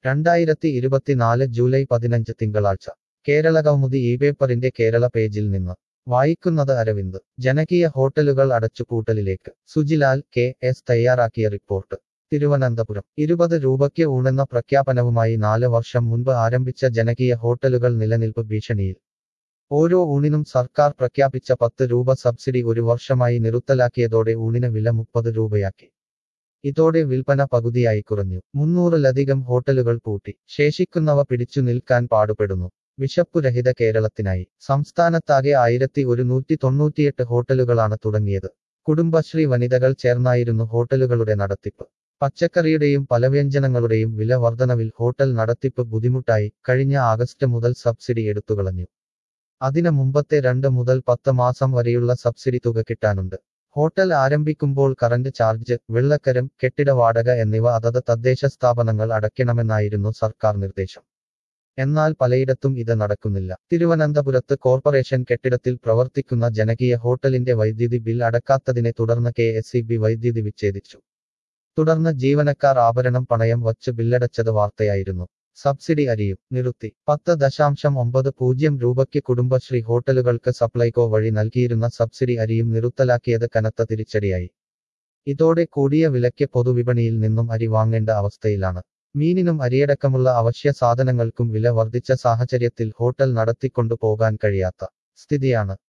രണ്ടായിരത്തി ഇരുപത്തിനാല് ജൂലൈ പതിനഞ്ച് തിങ്കളാഴ്ച കേരള കൗമുദി ഈ പേപ്പറിന്റെ കേരള പേജിൽ നിന്ന് വായിക്കുന്നത് അരവിന്ദ് ജനകീയ ഹോട്ടലുകൾ അടച്ചുപൂട്ടലിലേക്ക് സുജിലാൽ കെ എസ് തയ്യാറാക്കിയ റിപ്പോർട്ട് തിരുവനന്തപുരം ഇരുപത് രൂപയ്ക്ക് ഊണെന്ന പ്രഖ്യാപനവുമായി നാല് വർഷം മുൻപ് ആരംഭിച്ച ജനകീയ ഹോട്ടലുകൾ നിലനിൽപ്പ് ഭീഷണിയിൽ ഓരോ ഊണിനും സർക്കാർ പ്രഖ്യാപിച്ച പത്ത് രൂപ സബ്സിഡി ഒരു വർഷമായി നിർത്തലാക്കിയതോടെ ഊണിന് വില മുപ്പത് രൂപയാക്കി ഇതോടെ വിൽപ്പന പകുതിയായി കുറഞ്ഞു മുന്നൂറിലധികം ഹോട്ടലുകൾ പൂട്ടി ശേഷിക്കുന്നവ പിടിച്ചു നിൽക്കാൻ പാടുപെടുന്നു വിശപ്പുരഹിത കേരളത്തിനായി സംസ്ഥാനത്താകെ ആയിരത്തി ഒരുന്നൂറ്റി തൊണ്ണൂറ്റിയെട്ട് ഹോട്ടലുകളാണ് തുടങ്ങിയത് കുടുംബശ്രീ വനിതകൾ ചേർന്നായിരുന്നു ഹോട്ടലുകളുടെ നടത്തിപ്പ് പച്ചക്കറിയുടെയും പലവ്യഞ്ജനങ്ങളുടെയും വില വർധനവിൽ ഹോട്ടൽ നടത്തിപ്പ് ബുദ്ധിമുട്ടായി കഴിഞ്ഞ ആഗസ്റ്റ് മുതൽ സബ്സിഡി എടുത്തുകളഞ്ഞു അതിന് മുമ്പത്തെ രണ്ട് മുതൽ പത്ത് മാസം വരെയുള്ള സബ്സിഡി തുക കിട്ടാനുണ്ട് ഹോട്ടൽ ആരംഭിക്കുമ്പോൾ കറന്റ് ചാർജ് വെള്ളക്കരം കെട്ടിട വാടക എന്നിവ അതത് തദ്ദേശ സ്ഥാപനങ്ങൾ അടയ്ക്കണമെന്നായിരുന്നു സർക്കാർ നിർദ്ദേശം എന്നാൽ പലയിടത്തും ഇത് നടക്കുന്നില്ല തിരുവനന്തപുരത്ത് കോർപ്പറേഷൻ കെട്ടിടത്തിൽ പ്രവർത്തിക്കുന്ന ജനകീയ ഹോട്ടലിന്റെ വൈദ്യുതി ബിൽ അടക്കാത്തതിനെ തുടർന്ന് കെ എസ് വൈദ്യുതി വിച്ഛേദിച്ചു തുടർന്ന് ജീവനക്കാർ ആഭരണം പണയം വച്ച് ബില്ലടച്ചത് വാർത്തയായിരുന്നു സബ്സിഡി അരിയും നിർത്തി പത്ത് ദശാംശം ഒമ്പത് പൂജ്യം രൂപയ്ക്ക് കുടുംബശ്രീ ഹോട്ടലുകൾക്ക് സപ്ലൈകോ വഴി നൽകിയിരുന്ന സബ്സിഡി അരിയും നിർത്തലാക്കിയത് കനത്ത തിരിച്ചടിയായി ഇതോടെ കൂടിയ വിലയ്ക്ക് പൊതുവിപണിയിൽ നിന്നും അരി വാങ്ങേണ്ട അവസ്ഥയിലാണ് മീനിനും അരിയടക്കമുള്ള അവശ്യ സാധനങ്ങൾക്കും വില വർദ്ധിച്ച സാഹചര്യത്തിൽ ഹോട്ടൽ നടത്തിക്കൊണ്ടു പോകാൻ കഴിയാത്ത സ്ഥിതിയാണ്